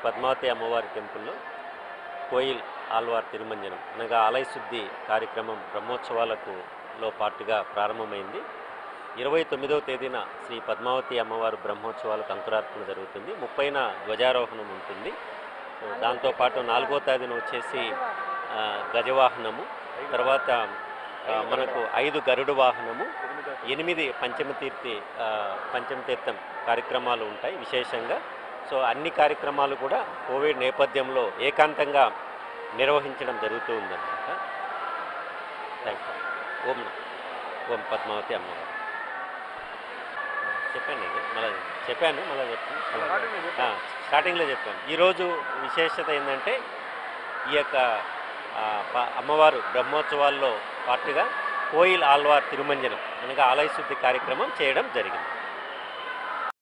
పద్మావతి అమ్మవారి టెంపుల్లో కోయిల్ ఆల్వార్ తిరుమంజనం అనగా ఆలయ శుద్ధి కార్యక్రమం బ్రహ్మోత్సవాలకు లో పాటుగా ప్రారంభమైంది ఇరవై తొమ్మిదవ తేదీన శ్రీ పద్మావతి అమ్మవారు బ్రహ్మోత్సవాలకు అంకురార్పణ జరుగుతుంది ముప్పైన ధ్వజారోహణం ఉంటుంది సో దాంతోపాటు నాలుగో తేదీన వచ్చేసి ఆ, గజవాహనము తర్వాత ఆ, మనకు ఐదు గరుడు వాహనము ఎనిమిది పంచమతీర్థి ఆ, పంచమతీర్థం కార్యక్రమాలు ఉంటాయి విశేషంగా సో అన్ని కార్యక్రమాలు కూడా కోవిడ్ నేపథ్యంలో ఏకాంతంగా నిర్వహించడం జరుగుతూ ఉందన్నమాట థ్యాంక్ యూ ఓం ఓం పద్మావతి అమ్మవారు చెప్పాను ఇది మళ్ళీ చెప్పాను మళ్ళీ చెప్తాను ఆ, స్టార్టింగ్లో చెప్పాను ఈరోజు విశేషత ఏంటంటే ఈ యొక్క ఆ, ప- అమ్మవారు బ్రహ్మోత్సవాల్లో పాటుగా కోయిల్ ఆల్వార్ తిరుమంజనం అనగా ఆలయ శుద్ధి కార్యక్రమం చేయడం జరిగింది